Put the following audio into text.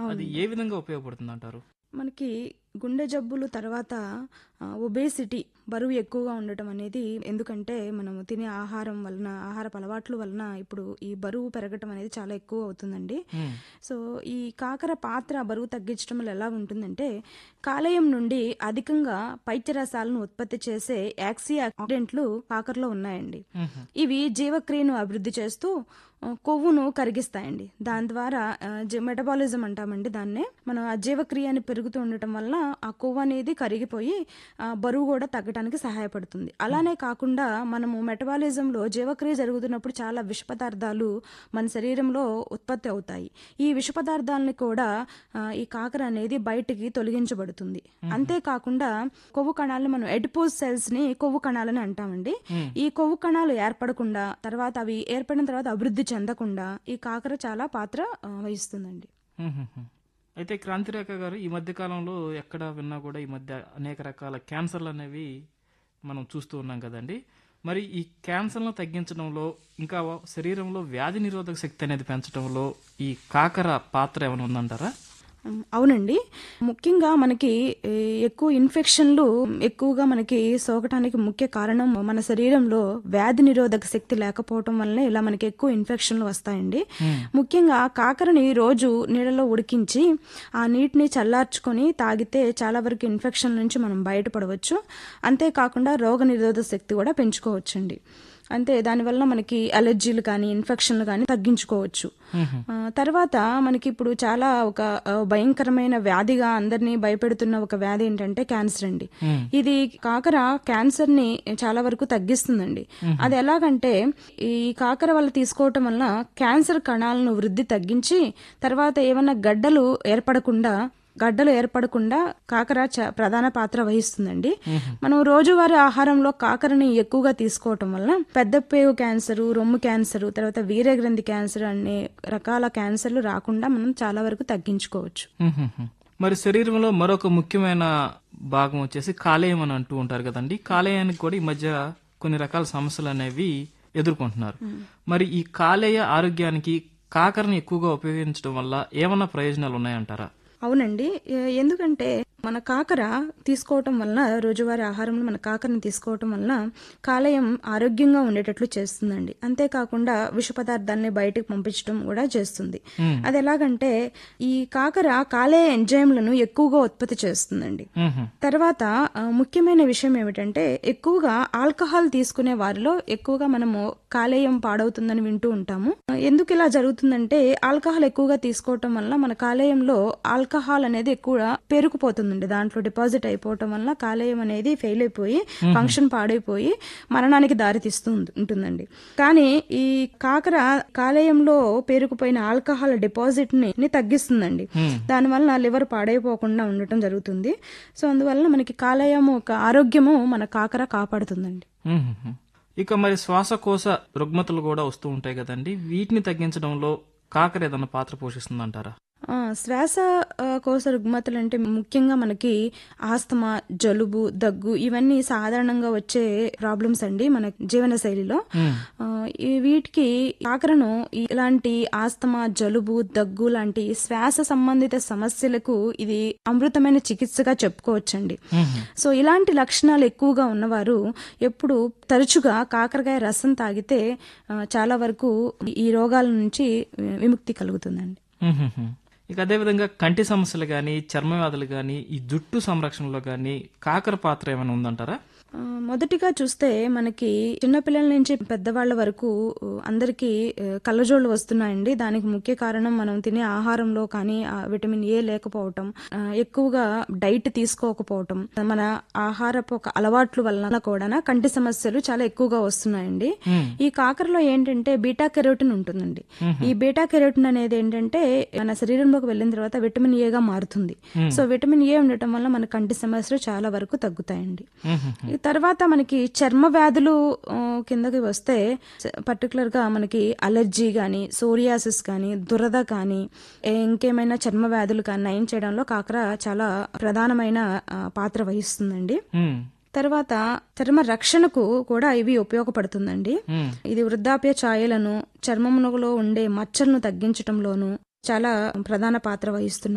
అది ఏ విధంగా ఉపయోగపడుతుంది అంటారు మనకి గుండె జబ్బులు తర్వాత ఒబేసిటీ బరువు ఎక్కువగా ఉండటం అనేది ఎందుకంటే మనము తినే ఆహారం వలన ఆహారపు అలవాట్ల వలన ఇప్పుడు ఈ బరువు పెరగటం అనేది చాలా ఎక్కువ అవుతుందండి మ్మ్. సో ఈ కాకర పాత్ర బరువు తగ్గించడం వల్ల ఎలా ఉంటుందంటే కాలేయం నుండి అధికంగా పైత్యరసాలను ఉత్పత్తి చేసే యాక్సీ ఆక్సిడెంట్లు కాకరలో ఉన్నాయండి మ్మ్. ఇవి జీవక్రియను అభివృద్ధి చేస్తూ ఆ, కొవ్వును కరిగిస్తాయండి దాని ద్వారా మెటబాలిజం అంటామండి దాన్నే మనం ఆ జీవక్రియ అని పెరుగుతూ ఉండటం వల్ల ఆ కొవ్వు అనేది కరిగిపోయి ఆ, బరువు కూడా తగ్గడానికి సహాయపడుతుంది అలానే కాకుండా మనము మెటబాలిజంలో జీవక్రియ జరుగుతున్నప్పుడు చాలా విష పదార్థాలు మన శరీరంలో ఉత్పత్తి అవుతాయి ఈ విష పదార్థాలని కూడా ఆ, ఈ కాకర అనేది బయటికి తొలగించబడుతుంది అంతేకాకుండా కొవ్వు కణాలను మనం ఎడిపోజ్ సెల్స్ ని కొవ్వు కణాలని అంటామండి ఈ కొవ్వు కణాలు ఏర్పడకుండా తర్వాత అవి ఏర్పడిన తర్వాత అభివృద్ధి చెందకుండా ఈ కాకర చాలా పాత్ర ఆ, వహిస్తుందండి మ్మ్. అయితే క్రాంతిరేఖ గారు ఈ మధ్య కాలంలో ఎక్కడ విన్నా కూడా ఈ మధ్య అనేక రకాల క్యాన్సర్లు అనేవి మనం చూస్తూ ఉన్నాం కదండి మరి ఈ క్యాన్సర్లను తగ్గించడంలో ఇంకా శరీరంలో వ్యాధి నిరోధక శక్తి అనేది పెంచడంలో ఈ కాకర పాత్ర ఏమైనా ఉందంటారా ఉమ్, అవునండి ముఖ్యంగా మనకి ఏ, ఎక్కువ ఇన్ఫెక్షన్లు ఎక్కువగా మనకి సోకటానికి ముఖ్య కారణం మన శరీరంలో వ్యాధి నిరోధక శక్తి లేకపోవటం వల్లనే ఇలా మనకి ఎక్కువ ఇన్ఫెక్షన్లు వస్తాయండి ముఖ్యంగా కాకరని రోజు నీళ్ళలో ఉడికించి ఆ నీటిని చల్లార్చుకొని తాగితే చాలా వరకు ఇన్ఫెక్షన్ నుంచి మనం బయటపడవచ్చు అంతేకాకుండా రోగ నిరోధక శక్తి కూడా పెంచుకోవచ్చండి అంతే దానివల్ల మనకి అలర్జీలు కానీ ఇన్ఫెక్షన్లు కానీ తగ్గించుకోవచ్చు ఆ, తర్వాత మనకి ఇప్పుడు చాలా ఒక ఆ, భయంకరమైన వ్యాధిగా అందరినీ భయపెడుతున్న ఒక వ్యాధి ఏంటంటే క్యాన్సర్ అండి ఇది కాకర క్యాన్సర్ ని చాలా వరకు తగ్గిస్తుందండి అది ఎలాగంటే ఈ కాకర వల్ల తీసుకోవటం వల్ల క్యాన్సర్ కణాలను వృద్ధి తగ్గించి తర్వాత ఏమన్నా గడ్డలు ఏర్పడకుండా గడ్డలు ఏర్పడకుండా కాకర చ- ప్రధాన పాత్ర వహిస్తుందండి మనం రోజువారీ ఆహారంలో కాకరని ఎక్కువగా తీసుకోవటం వల్ల పెద్ద పేగు క్యాన్సర్ రొమ్ము క్యాన్సర్ తర్వాత వీర్యగ్రంథి క్యాన్సర్ అనే రకాల క్యాన్సర్లు రాకుండా మనం చాలా వరకు తగ్గించుకోవచ్చు మ్మ్. మరి శరీరంలో మరొక ముఖ్యమైన భాగం వచ్చేసి కాలేయం అని అంటూ ఉంటారు కదండి కాలేయానికి కూడా ఈ మధ్య కొన్ని రకాల సమస్యలు అనేవి ఎదుర్కొంటున్నారు మరి ఈ కాలేయ ఆరోగ్యానికి కాకరని ఎక్కువగా ఉపయోగించడం వల్ల ఏమన్నా ప్రయోజనాలు ఉన్నాయంటారా అవునండి ఎ- ఎందుకంటే మన కాకర తీసుకోవటం వలన రోజువారీ ఆహారంలో మన కాకరని తీసుకోవటం వలన కాలేయం ఆరోగ్యంగా ఉండేటట్లు చేస్తుందండి అంతేకాకుండా విష పదార్థాలని బయటకు పంపించడం కూడా చేస్తుంది అది ఎలాగంటే ఈ కాకర కాలేయ ఎంజైమ్లను ఎక్కువగా ఉత్పత్తి చేస్తుందండి మ్మ్. తర్వాత ఆ, ముఖ్యమైన విషయం ఏమిటంటే ఎక్కువగా ఆల్కహాల్ తీసుకునే వారిలో ఎక్కువగా మనము కాలేయం పాడవుతుందని వింటూ ఉంటాము ఆ, ఎందుకు ఇలా జరుగుతుందంటే ఆల్కహాల్ ఎక్కువగా తీసుకోవటం వల్ల మన కాలేయంలో ఆల్కహాల్ అనేది ఎక్కువ పేరుకుపోతుందండి దాంట్లో డిపాజిట్ అయిపోవటం వల్ల కాలేయం అనేది ఫెయిల్ అయిపోయి ఫంక్షన్ పాడైపోయి మరణానికి దారితీస్తూ ఉంటు- ఉంటుందండి కానీ ఈ కాకర కాలేయంలో పేరుకుపోయిన ఆల్కహాల్ డిపాజిట్ ని ని తగ్గిస్తుందండి దానివల్ల లివర్ పాడైపోకుండా ఉండటం జరుగుతుంది సో అందువల్ల మనకి కాలేయము ఒక ఆరోగ్యము మన కాకర కాపాడుతుందండి మ్మ్. ఇక మరి శ్వాసకోశ రుగ్మతలు కూడా వస్తూ ఉంటాయి కదండి వీటిని తగ్గించడంలో కాకర ఏదన్నా పాత్ర పోషిస్తుందంటారా ఆ, శ్వాస ఆ, కోశ రుగ్మతలు అంటే ముఖ్యంగా మనకి ఆస్తమా జలుబు దగ్గు ఇవన్నీ సాధారణంగా వచ్చే ప్రాబ్లమ్స్ అండి మన జీవన శైలిలో ఆ, ఈ వీటికి కాకరను ఇలాంటి ఆస్తమా జలుబు దగ్గు లాంటి శ్వాస సంబంధిత సమస్యలకు ఇది అమృతమైన చికిత్సగా చెప్పుకోవచ్చండి సో ఇలాంటి లక్షణాలు ఎక్కువగా ఉన్నవారు ఎప్పుడు తరచుగా కాకరకాయ రసం తాగితే ఆ, చాలా వరకు ఈ రోగాల నుంచి విముక్తి కలుగుతుందండి మ్మ్. ఇక అదేవిధంగా కంటి సమస్యలు కానీ చర్మ వ్యాధులు కానీ ఈ జుట్టు సంరక్షణలో కానీ కాకర పాత్ర ఏమైనా ఉందంటారా ఆ, మొదటిగా చూస్తే మనకి చిన్నపిల్లల నుంచి పెద్దవాళ్ళ వరకు ఆ, అందరికీ ఆ, కళ్ళజోళ్ళు వస్తున్నాయండి దానికి ముఖ్య కారణం మనం తినే ఆహారంలో కానీ ఆ విటమిన్ ఏ లేకపోవటం ఆ, ఎక్కువగా డైట్ తీసుకోకపోవటం మన ఆహారపు ఒక అలవాట్ల వలన కూడా కంటి సమస్యలు చాలా ఎక్కువగా వస్తున్నాయండి ఈ కాకరలో ఏంటంటే బీటా కెరోటిన్ ఉంటుందండి ఈ బీటా కెరోటిన్ అనేది ఏంటంటే మన శరీరంలోకి వెళ్ళిన తర్వాత విటమిన్ ఏగా మారుతుంది సో విటమిన్ ఏ ఉండటం వల్ల మన కంటి సమస్యలు చాలా వరకు తగ్గుతాయండి ఈ తర్వాత మనకి చర్మ వ్యాధులు ఆ, కిందకి వస్తే పర్టికులర్ గా మనకి అలర్జీ కానీ సోరియాసిస్ కానీ దురద కానీ ఏ ఇంకేమైనా చర్మ వ్యాధులు కానీ నయం చేయడంలో కాకర చాలా ప్రధానమైన ఆ, పాత్ర వహిస్తుందండి మ్మ్. తర్వాత చర్మ రక్షణకు కూడా ఇవి ఉపయోగపడుతుందండి మ్మ్. ఇది వృద్ధాప్య ఛాయలను చర్మమునలో ఉండే మచ్చలను తగ్గించటంలోను చాలా ప్రధాన పాత్ర వహిస్తున్నాయి